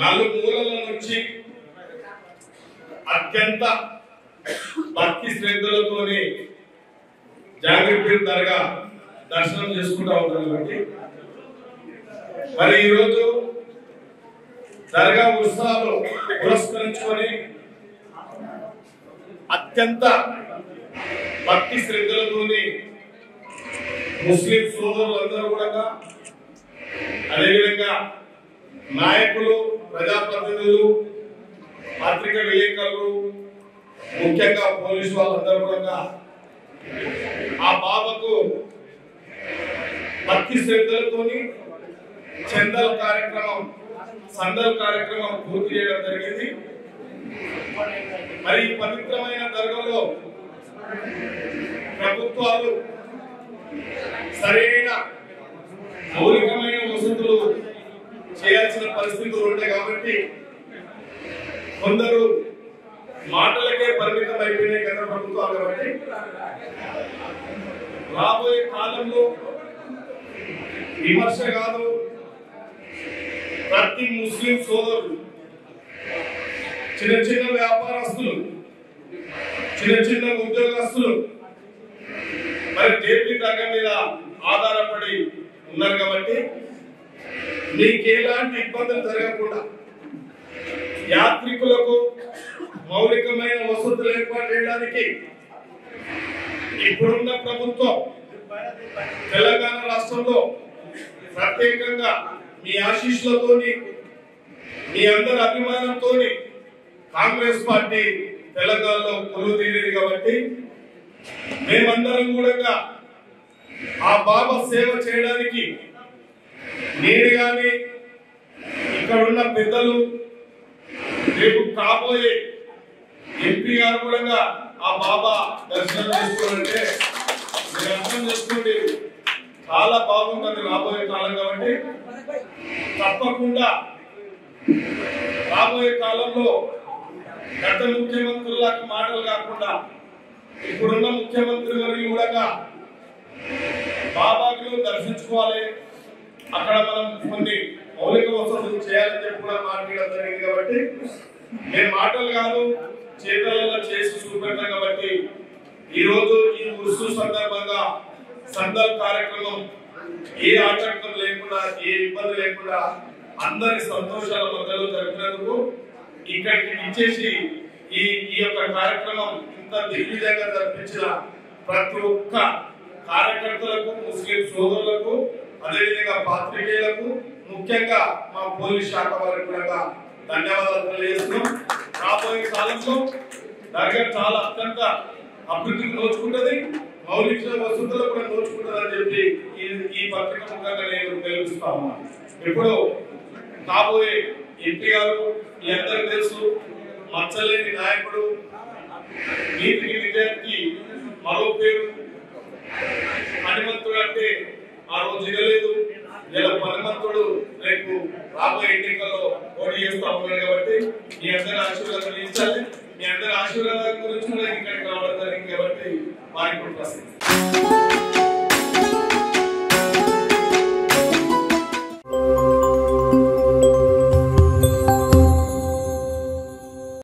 నలుమూలల నుంచి అత్యంత భక్తి శ్రద్ధలతోని జాగ్రత్త దర్గా దర్శనం చేసుకుంటా ఉంటారు కాబట్టి మరి ఈరోజు దర్గా ఉత్సవాలు పురస్కరించుకొని అత్యంత భక్తి శ్రద్ధలతోని ముస్లిం సోదరులందరూ కూడా అదేవిధంగా నాయకులు ప్రజాప్రతినిధులు పత్రికా విలేకరులు ముఖ్యంగా పోలీసు వాళ్ళందరూ కూడా ఆ బాబాకు భక్తి శ్రద్ధలతోని చందల్ కార్యక్రమం సందల్ కార్యక్రమం పూర్తి చేయడం జరిగింది మరి ఈ పవిత్రమైన దర్గాలో ప్రభుత్వాలు సరైన మౌలికమైన వసతులు చేయాల్సిన పరిస్థితులు ఉంటాయి కాబట్టి కొందరు మాటలకే పరిమితం అయిపోయినాయి కదా ప్రభుత్వాలు కాబట్టి రాబోయే కాలంలో విమర్శ కాదు ప్రతి ముస్లిం సోదరులు చిన్న చిన్న వ్యాపారస్తులు చిన్న చిన్న ఉద్యోగస్తులు మరి జేపీ దగ్గర మీద ఆధారపడి ఉన్నారు కాబట్టి మీకు ఎలాంటి ఇబ్బందులు జరగకుండా యాత్రికులకు మౌలికమైన వసతులు ఏర్పాటు చేయడానికి ఇప్పుడున్న ప్రభుత్వం తెలంగాణ రాష్ట్రంలో ప్రత్యేకంగా మీ ఆశీస్సులతోని మీ అందరి అభిమానంతోని కాంగ్రెస్ పార్టీ తెలంగాణలో కొలువు తీరేది కాబట్టి మేమందరం కూడా ఆ బాబా సేవ చేయడానికి నేను గాని ఇక్కడ ఉన్న పెద్దలు రేపు కాబోయే ఎంపీ గారు కూడా ఆ బాబా దర్శనం చేసుకోవాలంటే మీరు అర్థం చేసుకోండి చాలా బాగుంటుంది రాబోయే కాలం కాబట్టి తప్పకుండా రాబోయే కాలంలో గత ముఖ్యమంత్రుల మాటలు కాకుండా ఇప్పుడున్న ముఖ్యమంత్రి వర్యులు కూడా బాబాకు దర్శించుకోవాలి అక్కడ మనం కొన్ని మౌలిక వసతులు చేయాలని చెప్పి కూడా మాట్లాడడం జరిగింది కాబట్టి నేను మాటలు కాదు చేతలలో చేసి చూపెడతాం కాబట్టి ఈ రోజు ఈ ఉరుసు సందర్భంగా సందల్ కార్యక్రమం ఏ ఆటంకం లేకుండా ఏ ఇబ్బంది లేకుండా అందరి సంతోషాల మధ్యలో జరిపినందుకు ఇక్కడికి ఇచ్చేసి ఈ ఈ యొక్క కార్యక్రమం ఇంత దిగ్విజయంగా జరిపించిన ప్రతి ఒక్క కార్యకర్తలకు ముస్లిం సోదరులకు అదేవిధంగా పాత్రికేయులకు ముఖ్యంగా మా పోలీస్ శాఖ వారికి కూడా ధన్యవాదాలు తెలియజేస్తున్నాం రాబోయే కాలంలో దర్గా చాలా అత్యంత అభివృద్ధికి నోచుకుంటది మౌలిక వసతులు కూడా నోచుకుంటది అని చెప్పి ఈ ఈ పత్రిక ముఖంగా నేను తెలుస్తా ఉన్నాను ఇప్పుడు కాబోయే ఎంపీ గారు మీ అందరికి తెలుసు మచ్చలేని నాయకుడు నీతికి నిజానికి మరో పేరు హనుమంతుడు అంటే ఆ రోజు వినలేదు ఇలా హనుమంతుడు రేపు రాబోయే ఎన్నికల్లో పోటీ చేస్తా ఉన్నాడు కాబట్టి మీ అందరి ఆశీర్వాదం ఇచ్చాలి మీ అందరి ఆశీర్వాదం గురించి కూడా ఇక్కడికి రావడం జరిగింది కాబట్టి వారికి కూడా ప్రశ్నిస్తాను